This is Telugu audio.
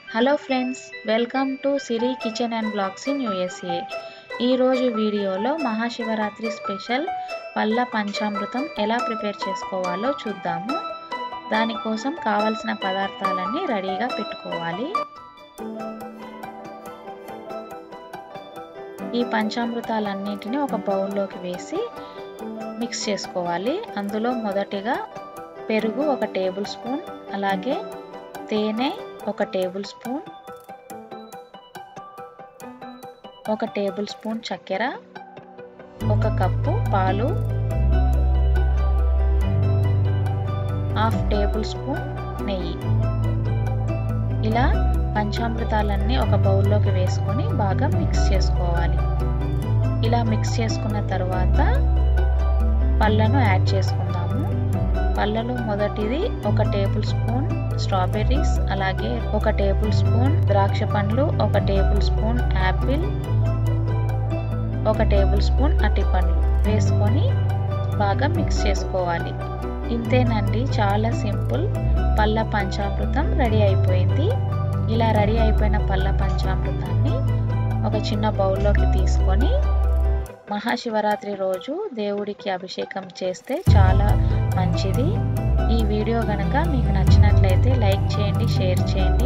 hello friends welcome to Siri kitchen and blogs in USA ఈరోజు వీడియోలో మహాశివరాత్రి స్పెషల్ పళ్ళ పంచామృతం ఎలా ప్రిపేర్ చేసుకోవాలో చూద్దాము దానికోసం కావలసిన పదార్థాలన్నీ రెడీగా పెట్టుకోవాలి ఈ పంచామృతాలన్నింటినీ ఒక బౌల్లోకి వేసి మిక్స్ చేసుకోవాలి అందులో మొదటిగా పెరుగు ఒక టేబుల్ స్పూన్ అలాగే తేనె ఒక టేబుల్ స్పూన్ ఒక టేబుల్ స్పూన్ చక్కెర ఒక కప్పు పాలు హాఫ్ టేబుల్ స్పూన్ నెయ్యి ఇలా పంచామృతాలన్నీ ఒక బౌల్లోకి వేసుకొని బాగా మిక్స్ చేసుకోవాలి ఇలా మిక్స్ చేసుకున్న తర్వాత పళ్ళను యాడ్ చేసుకుందాము పళ్ళలో మొదటిది ఒక టేబుల్ స్పూన్ స్ట్రాబెర్రీస్ అలాగే ఒక టేబుల్ స్పూన్ ద్రాక్ష పండ్లు ఒక టేబుల్ స్పూన్ యాపిల్ ఒక టేబుల్ స్పూన్ అట్టి పండ్లు వేసుకొని బాగా మిక్స్ చేసుకోవాలి ఇంతేనండి చాలా సింపుల్ పళ్ళ పంచామృతం రెడీ అయిపోయింది ఇలా రెడీ అయిపోయిన పళ్ళ పంచామృతాన్ని ఒక చిన్న బౌల్లోకి తీసుకొని మహాశివరాత్రి రోజు దేవుడికి అభిషేకం చేస్తే చాలా మంచిది ఈ వీడియో కనుక మీకు నచ్చినట్లయితే లైక్ చేయండి షేర్ చేయండి